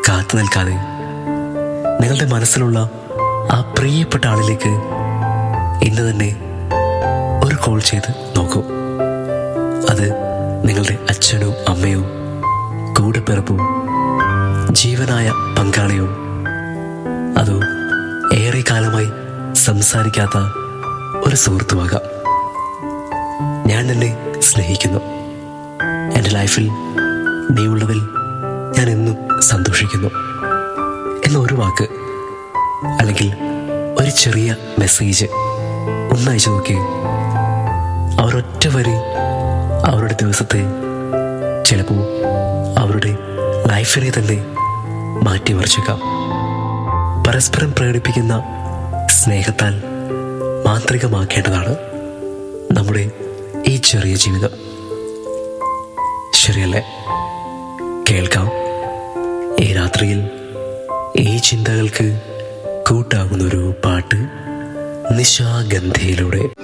കാത്തു നിൽക്കാതെ നിങ്ങളുടെ മനസ്സിലുള്ള ആ പ്രിയപ്പെട്ട ആളിലേക്ക് ഇന്ന് തന്നെ ഒരു കോൾ ചെയ്ത് നോക്കൂ അത് നിങ്ങളുടെ അച്ഛനോ അമ്മയോ കൂടെപ്പിറപ്പോ ജീവനായ പങ്കാളിയോ അതോ ഏറെ കാലമായി സംസാരിക്കാത്ത ഒരു സുഹൃത്തുമാകാം ഞാൻ നിന്നെ സ്നേഹിക്കുന്നു എൻ്റെ ലൈഫിൽ നീ ഉള്ളതിൽ ഞാൻ എന്നും സന്തോഷിക്കുന്നു എന്ന ഒരു വാക്ക് അല്ലെങ്കിൽ ഒരു ചെറിയ മെസ്സേജ് ഒന്നയച്ചു നോക്കി അവരൊറ്റ വരി അവരുടെ ദിവസത്തെ ചിലപ്പോൾ അവരുടെ ലൈഫിനെ തന്നെ മാറ്റിമറിച്ചേക്കാം പരസ്പരം പ്രകടിപ്പിക്കുന്ന സ്നേഹത്താൽ മാന്ത്രികമാക്കേണ്ടതാണ് നമ്മുടെ ഈ ചെറിയ ജീവിതം ശരിയല്ലേ കേൾക്കാം ഈ രാത്രിയിൽ ഈ ചിന്തകൾക്ക് കൂട്ടാകുന്നൊരു പാട്ട് നിശാഗന്ധിയിലൂടെ